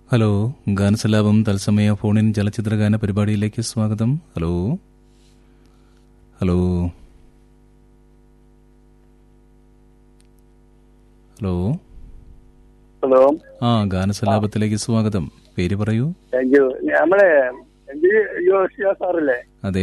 Hello ഗാനസലാപം തത്സമയ ഫോണിൻ ചലച്ചിത്ര ഗാന പരിപാടിയിലേക്ക് സ്വാഗതം ഹലോ ഹലോ ഹലോ ഹലോ ആ ഗാനസലാപത്തിലേക്ക് സ്വാഗതം പേര് പറയൂ താങ്ക് യു നമ്മളെ എം ജി യോഷിയ സാറല്ലേ അതെ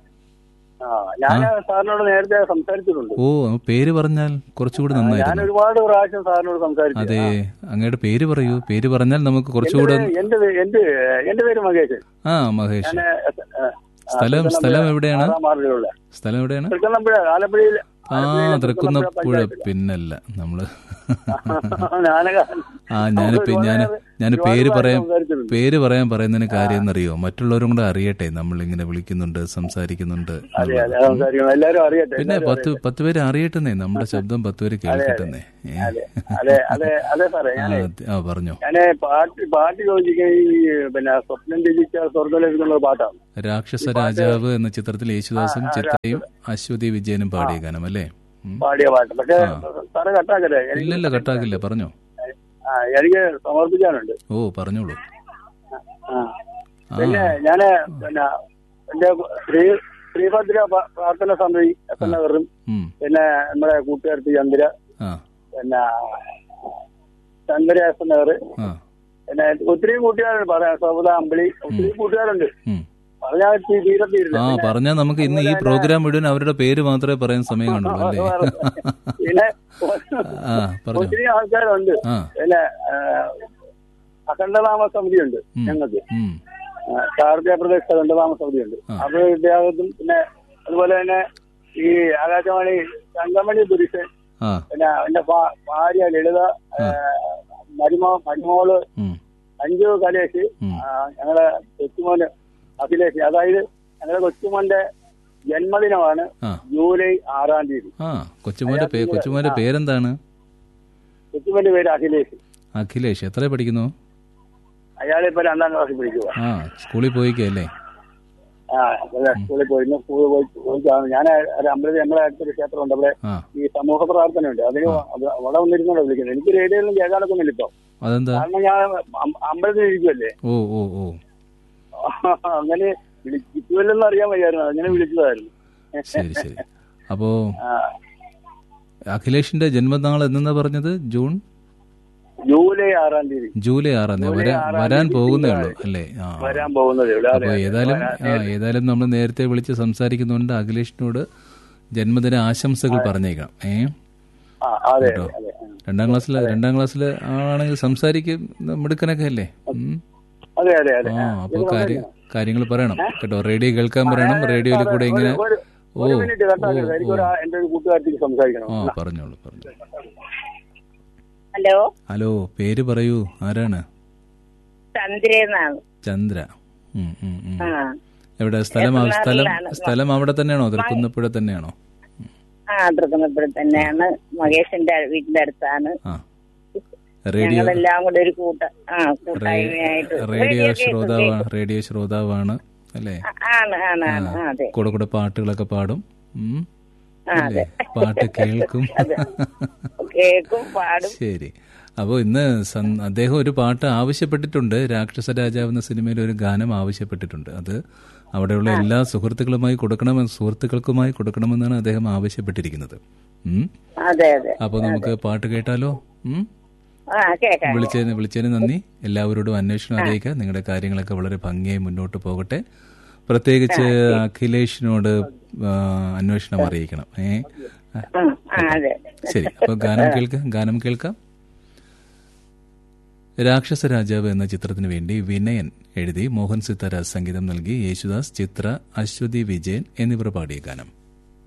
ആ ഞാൻ സാറിനോട് നേരത്തെ സംസാരിച്ചിട്ടുണ്ട് ഓ പേര് പറഞ്ഞാൽ കുറച്ചുകൂടി ഞാൻ നന്നായിരുന്നു ഒരുപാട് പ്രാവശ്യം സാറിനോട് സംസാരിച്ചു അതെ അങ്ങയുടെ പേര് പറയൂ പേര് പറഞ്ഞാൽ നമുക്ക് കുറച്ചുകൂടെ എന്റെ പേ- എന്റെ എന്റെ പേര് മഹേഷ് ആ മഹേഷ് ഞാൻ സ്ഥലം സ്ഥലം എവിടെയാണ് മാറിലുള്ള സ്ഥലം എവിടെയാണ് തൃക്കുന്നപ്പുഴ ആലപ്പുഴയിൽ ആ തൃക്കുന്നപ്പുഴ പിന്നല്ല നമ്മള് ഞാനൊക്കെ ആ ഞാൻ ഞാൻ ഞാൻ ഒരുപാട് പേര് പറയാൻ സംസാരിച്ചിട്ടുണ്ട്. പേര് പറയാൻ പറയുന്നതിന് കാര്യം എന്നറിയോ മറ്റുള്ളവരും കൂടെ അറിയട്ടെ നമ്മൾ ഇങ്ങനെ വിളിക്കുന്നുണ്ട് സംസാരിക്കുന്നുണ്ട് അതെ അതെ സംസാരിക്കണം എല്ലാരും അറിയട്ടെ പിന്നെ പത്ത് പത്ത് പേര് അറിയട്ടെന്നേ നമ്മുടെ ശബ്ദം പത്ത് പേര് കേൾക്കട്ടെന്നേ ഏ? അതെ അതെ അതെ അതെ സാറേ ആ, ഞാൻ അത്- ആ പറഞ്ഞോ ഞാന് പാട്ട് പാട്ട് ചോദിക്കുക ഈ പിന്നെ സ്വപ്നം രചിച്ച സ്വർഗ്ഗലേഖനുള്ള പാട്ടാണ് രാക്ഷസ രാജാവ് എന്ന ചിത്രത്തിൽ യേശുദാസും ചിത്രയും അശ്വതി വിജയനും പാടിയ ഗാനം അല്ലേ ഉം. പാടിയ പാട്ട് പക്ഷെ സാറ് കട്ടാക്കല്ലേ എനിക്ക് ഇല്ലല്ല കട്ടാക്കില്ല പറഞ്ഞോ ആ, എനിക്ക് സമർപ്പിക്കാനുണ്ട് ഓ പറഞ്ഞോളൂ ആ. ആ പിന്നെ ഞാന് പിന്നെ എന്റെ ശ്രീ ശ്രീഭദ്ര പ- പ്രാർത്ഥന സമിതി എസ് എൻ നഗറും ഉം. പിന്നെ നമ്മുടെ കൂട്ടുകാരത്തി ചന്ദ്ര ആ പിന്നെ ചന്ദ്ര എസ് എൻ നഗർ ആ പിന്നെ ഒത്തിരി കൂട്ടുകാരുണ്ട് പറയാം സൗദ അമ്പിളി ഒത്തിരി കൂട്ടുകാരുണ്ട് ഉം. പറഞ്ഞാൽ തീരത്തില്ല ആ പറഞ്ഞാൽ നമുക്ക് ഇന്ന് ഈ പ്രോഗ്രാം മുഴുവൻ അവരുടെ പേര് മാത്രമേ പറയാൻ സമയം കാണുള്ളൂ അല്ലേ പിന്നെ ആ പറഞ്ഞോ ഒത്തിരി ആൾക്കാരുണ്ട് ആ പിന്നെ ആ, അഖണ്ഡനാമ സമിതിയുണ്ട് ഉം. ഞങ്ങൾക്ക് ഉം. കാർത്തിക പ്രദേശ് അഖണ്ഡനാമ സമിതിയുണ്ട് ആ. അത് വിദ്യാഭ്യാസത്തും പിന്നെ അതുപോലെ തന്നെ ഈ ആകാശവാണി തങ്കമണി പുരുഷൻ ആ പിന്നെ എന്റെ ഭാ- ഭാര്യ ലളിത ആ, മരുമോ മരുമോള് ഉം. അഞ്ചു കലേഷ് ഉം. ആ, ഞങ്ങളെ കൊച്ചുമോന് അഖിലേഷ് അതായത് ഞങ്ങളെ കൊച്ചുമോന്റെ ജന്മദിനമാണ് ആ ജൂലൈ ആറാം തീയതി ആ കൊച്ചുമോന്റെ പേ കൊച്ചുമോന്റെ പേരെന്താണ് കൊച്ചുമോന്റെ പേര് അഖിലേഷ് അഖിലേഷ് എത്ര പഠിക്കുന്നു അയാളിപ്പോ രണ്ടാം ക്ലാസ്സിൽ പഠിക്കുക ആ സ്കൂളിൽ പോയിക്കല്ലേ ആ അതെ, സ്കൂളിൽ പോയിരുന്നു സ്കൂളിൽ പോയി പോയിട്ടാണ് ഞാൻ ഒരു അമ്പലത്തിൽ നമ്മളെ അടുത്തൊരു ക്ഷേത്രമുണ്ട് അവിടെ ആ ഈ സമൂഹ പ്രാർത്ഥനയുണ്ട് അതിന് അത് അവിടെ വന്നിരുന്നോടെ വിളിക്കുന്നത് എനിക്ക് റേഡിയോയിലും കേൾക്കാനൊക്കെ ഇപ്പൊ അതെന്താ കാരണം ഞാൻ അം- അമ്പലത്തിൽ ഇരിക്കുമല്ലേ ഓ ഓ ഓ അങ്ങനെ വിളി- കിട്ടുമല്ലെന്ന് അറിയാൻ വയ്യായിരുന്നു അങ്ങനെ വിളിച്ചതായിരുന്നു ശരി ശരി അപ്പോ ആ, അഖിലേഷിന്റെ ജന്മനാൾ എന്നാ പറഞ്ഞത് ജൂൺ ജൂലൈ ആറാം തീയതി ജൂലൈ ആറാം തീയതി വരാൻ വരാൻ പോകുന്നേ ഉള്ളൂ അല്ലേ ആ വരാൻ പോകുന്നതേ ഉള്ളൂ അപ്പൊ അതെ ഏതായാലും ആ ഏതായാലും നമ്മൾ നേരത്തെ വിളിച്ച് സംസാരിക്കുന്നുണ്ട് അഖിലേഷിനോട് ജന്മദിന ആശംസകൾ പറഞ്ഞേക്കണം ഏ ആ അതെ അതെ അതെ ആ. രണ്ടാം ക്ലാസ്സിൽ രണ്ടാം ക്ലാസ്സിൽ ആണെങ്കിൽ സംസാരിക്കും മിടുക്കനൊക്കെ അല്ലേ ഉം. അതെ അതെ അതെ ആ അപ്പൊ കാര്യം കാര്യങ്ങൾ പറയണം കേട്ടോ റേഡിയോ കേൾക്കാൻ പറയണം റേഡിയോയിൽ കൂടെ ഇങ്ങനെ ഒരു- ഓ ഒരു മിനിറ്റ് കട്ടാക്കരുത് എനിക്ക് ഒരു എന്റെ ഒരു കൂട്ടുകാരത്തേക്ക് സംസാരിക്കണം ആ പറഞ്ഞോളൂ പറഞ്ഞു ഹലോ ഹലോ പേര് പറയൂ ആരാണ് ചന്ദ്രനാണ് ചന്ദ്ര ഉം, ഉം, ഉം. ആ എവിടെ സ്ഥലം ആ- സ്ഥലം എറണാകുളത്താണ്. സ്ഥലം അവിടെ തന്നെയാണോ തൃക്കുന്നപ്പുഴ തന്നെയാണോ ആ തൃക്കുന്നപ്പുഴ തന്നെയാണ് മഹേഷിന്റെ വീടിന്റെ അടുത്താണ് ആ റേഡിയോ ഞങ്ങളെല്ലാം കൂടെ ഒരു കൂട്ട ആ കൂട്ടായ്മയായിട്ട് റേഡിയോ കേൾക്കും, ശ്രോതാവാണ് റേഡിയോ ശ്രോതാവാണ് അല്ലേ ആ, ആണ് ആണ് ആണ് ആ, അതെ കൂടെ കൂടെ പാട്ടുകളൊക്കെ പാടും ഉം. ആ, അല്ലേ പാട്ട് കേൾക്കും കേൾക്കും പാടും ശരി അപ്പോൾ ഇന്ന് സൻ- അദ്ദേഹം ഒരു പാട്ട് ആവശ്യപ്പെട്ടിട്ടുണ്ട് രാക്ഷസ രാജാവ് എന്ന സിനിമയിൽ ഒരു ഗാനം ആവശ്യപ്പെട്ടിട്ടുണ്ട് അത് അവിടെയുള്ള എല്ലാ സുഹൃത്തുക്കളുമായി കൊടുക്കണമെന്ന് സുഹൃത്തുക്കൾക്കുമായി കൊടുക്കണമെന്നാണ് അദ്ദേഹം ആവശ്യപ്പെട്ടിരിക്കുന്നത് ഉം. അതെ അതെ അപ്പോൾ നമുക്ക് പാട്ട് കേട്ടാലോ ഉം. ആ കേക്കാം വിളിച്ചതിന് വിളിച്ചതിന് നന്ദി എല്ലാവരോടും അന്വേഷണം അറിയിക്കുക നിങ്ങളുടെ കാര്യങ്ങളൊക്കെ വളരെ ഭംഗിയായി മുന്നോട്ട് പോകട്ടെ പ്രത്യേകിച്ച് അഖിലേഷിനോട് ആ, അന്വേഷണം അറിയിക്കണം ഏ ഉം, ആ അതെ ശരി അപ്പൊ ഗാനം കേൾക്കാം ഗാനം കേൾക്കാം രാക്ഷസ രാജാവ് എന്ന ചിത്രത്തിന് വേണ്ടി വിനയൻ എഴുതി മോഹൻ സിത്താര സംഗീതം നൽകി യേശുദാസ് ചിത്ര അശ്വതി വിജയൻ എന്നിവർ പാടിയ ഗാനം